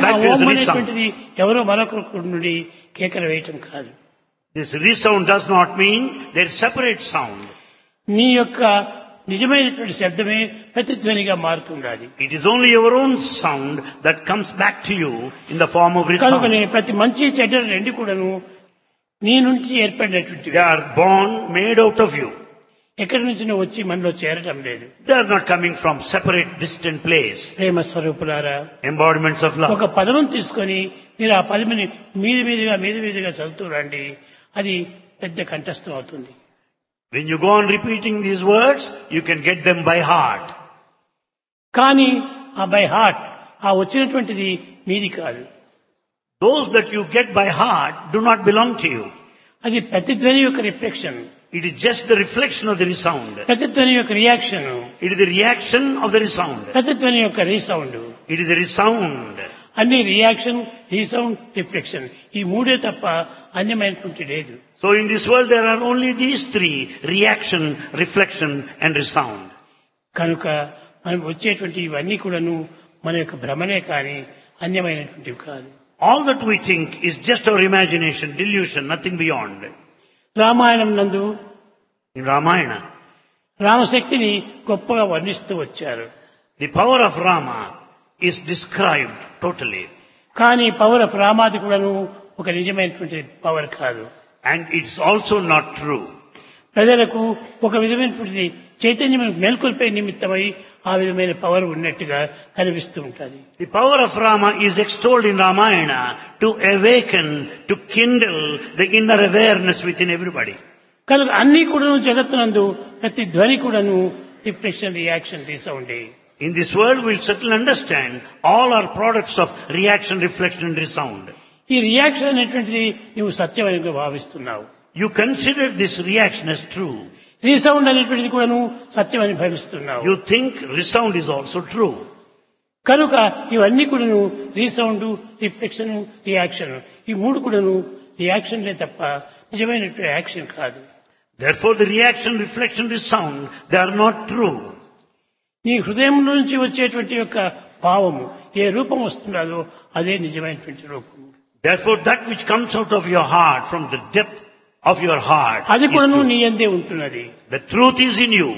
back ఆ to you as Om a resound. అనేటువంటిది ఎవరో మరొకరి నుండి కేకలు వేయటం కాదు This resound does not mean there is separate sound. నీ యొక్క నిజమైనటువంటి శబ్దమే ప్రతిధ్వనిగా మారుతుండాలి It is only your own sound that comes back to you in the form of resound. కనుకనే ప్రతి మంచి చెడ్డ రెండు కూడాను నీ నుంచి ఏర్పడినటువంటివి They are born, made out of you. ఎక్కడి నుంచి నువ్వు వచ్చి మనలో చేరటం లేదు They are not coming from separate, distant place. ప్రేమ స్వరూపులారా Embodiments of love. ఒక పదం తీసుకొని మీరు ఆ పదమిని మీది మీదిగా మీది మీదిగా చదువుతూ రండి అది పెద్ద కంఠస్థం అవుతుంది When you go on repeating these words, you can get them by heart. కానీ ఆ బై హార్ట్ ఆ వచ్చినటువంటిది మీది కాదు Those that you get by heart do not belong to you. అది ప్రతిధ్వని యొక్క reflection It is just the reflection of the resound. ప్రతిధ్వని యొక్క reaction It is the reaction of the resound. ప్రతిధ్వని యొక్క resound It is the resound. అన్ని reaction resound reflection ఈ మూడే తప్ప అన్యమైనటువంటి లేదు So in this world there are only these three, reaction, reflection and resound. కనుక మనం వచ్చేటువంటి ఇవన్నీ కూడాను మన యొక్క భ్రమనే కానీ అన్యమైనటువంటివి కాదు All that we think is just our imagination, delusion, nothing beyond. Ramayanam నందు In Ramayana, రామశక్తిని గొప్పగా వర్ణిస్తూ వచ్చారు the power of Rama is described totally. కానీ పవర్ ఆఫ్ రామాది కూడాను ఒక నిజమైనటువంటి పవర్ కాదు And it's also not true. ప్రజలకు ఒక విధమైనటువంటి చైతన్యం మేల్కొల్పే నిమిత్తమై ఆ విధమైన పవర్ ఉన్నట్టుగా కనిపిస్తూ ఉంటుంది The power of Rama is extolled in Ramayana to awaken, to kindle the inner awareness within everybody. కనుక అన్ని కూడాను జగత్తునందు ప్రతి ధ్వని కూడాను రిఫ్లెక్షన్ రియాక్షన్ రీసౌండే In this world we'll certainly understand all are products of reaction, reflection and resound. ఈ reaction అనేటువంటిది నువ్వు సత్యమని భావిస్తున్నావు You consider this reaction as true. Resound అనేటువంటిది కూడాను సత్యమని భావిస్తున్నావు You think resound is also true. కనుక ఇవన్నీ కూడాను రీసౌండ్ రిఫ్లెక్షన్ రియాక్షన్ ఈ మూడు కూడాను రియాక్షన్లే తప్ప నిజమైనటువంటి యాక్షన్ కాదు Therefore the reaction, reflection, resound, they are not true. నీ హృదయం నుంచి వచ్చేటువంటి యొక్క భావము ఏ రూపం వస్తున్నదో అదే నిజమైనటువంటి రూపము Therefore that which comes out of your heart, from the depth of your heart, అది is కూడాను true. నీ అందే ఉంటున్నది the truth is in you.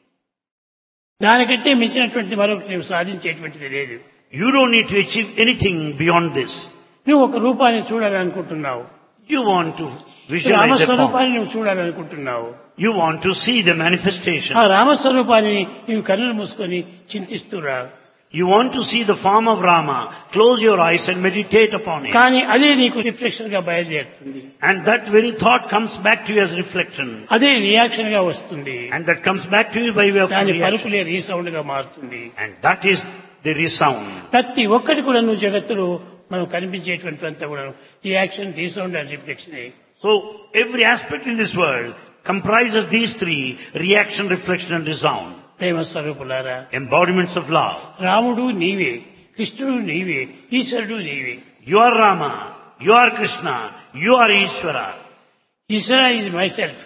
దానికంటే మించినటువంటి మరొకటి నువ్వు సాధించేటువంటిది లేదు You don't need to achieve anything beyond this. నువ్వు ఒక రూపాన్ని చూడాలనుకుంటున్నావు You want to visualize a form. రామస్వరూపాన్ని నువ్వు చూడాలనుకుంటున్నావు You want to see the manifestation. ఆ రామస్వరూపాన్ని నీవు కన్నులు మూసుకొని చింతిస్తురా You want to see the form of Rama. Close your eyes and meditate upon it. కానీ అదే నీకు రిఫ్లెక్షన్ గా బయలుదేరుతుంది And that very thought comes back to you as reflection. అదే రియాక్షన్ గా వస్తుంది And that comes back to you by way of దాని reaction. పలుకులే రీసౌండ్ గా మారుతుంది And that is the resound. ప్రతి ఒక్కటి కూడా నువ్వు జగత్తులో మనం కనిపించేటువంటి అంతా కూడా reaction resound and reflection So every aspect in this world comprises these three, reaction, reflection and resound. ప్రేమ స్వరూపులారా Embodiments of love. రాముడు నీవే కృష్ణుడు నీవే ఈశ్వరుడు నీవే You are Rama. You are Krishna. You are Ishvara. Ishvara is myself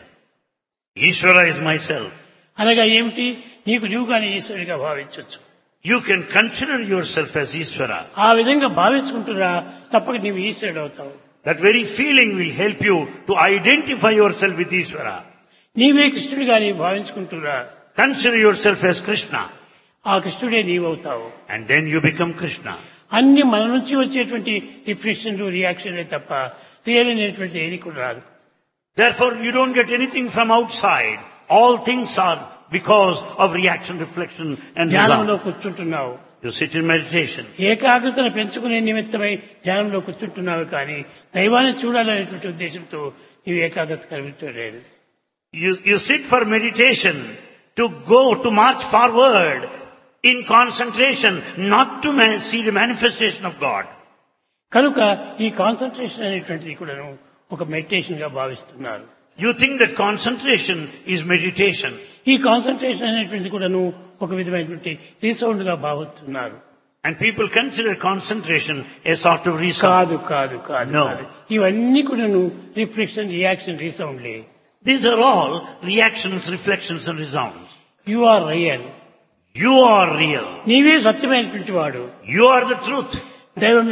Ishvara is myself. అనగా ఏమిటి నీకు నీవు కానీ ఈశ్వరుడిగా భావించవచ్చు You can consider yourself as Ishvara. ఆ విధంగా భావించుకుంటున్నా తప్పక నీవు ఈశ్వరుడు అవుతావు That very feeling will help you to identify yourself with Ishvara. నీవే కృష్ణుడిగా నీవు భావించుకుంటున్నా Consider yourself as Krishna. ఆ కృష్ణుడే నీవవుతావు And then you become Krishna. అన్ని మన నుంచి వచ్చేటువంటి రిఫ్లెక్షన్లు రియాక్షన్లే తప్ప రియల్ అనేటువంటి ఏది కూడా రాదు Therefore, you don't get anything from outside. All things are because of reaction, reflection and ధ్యానంలో result. కూర్చుంటున్నావు You sit in meditation. ఏకాగ్రతను పెంచుకునే నిమిత్తమై ధ్యానంలో కూర్చుంటున్నావు కానీ దైవాన్ని చూడాలనేటువంటి ఉద్దేశంతో నీవు ఏకాగ్రత కలిగించలేదు You, you sit for meditation to go, to march forward in concentration, not to ma- see the manifestation of God. కనుక ఈ కాన్సన్ట్రేషన్ అనేటువంటిది కూడాను ఒక మెడిటేషన్ గా భావిస్తున్నారు You think that concentration is meditation. ఈ కాన్సన్ట్రేషన్ అనేటువంటిది కూడాను ఒక విధమైనటువంటి రీసౌండ్ గా భావిస్తున్నారు And people consider concentration a sort of reason. కాదు కాదు కాదు No. కాదు. ఇవన్నీ కూడాను రిఫ్లెక్షన్ రియాక్షన్ రీసౌండ్లే These are all reactions, reflections and resounds. You are real You are real. నీవే సత్యమైనటువంటి వాడు You are the truth. దైవం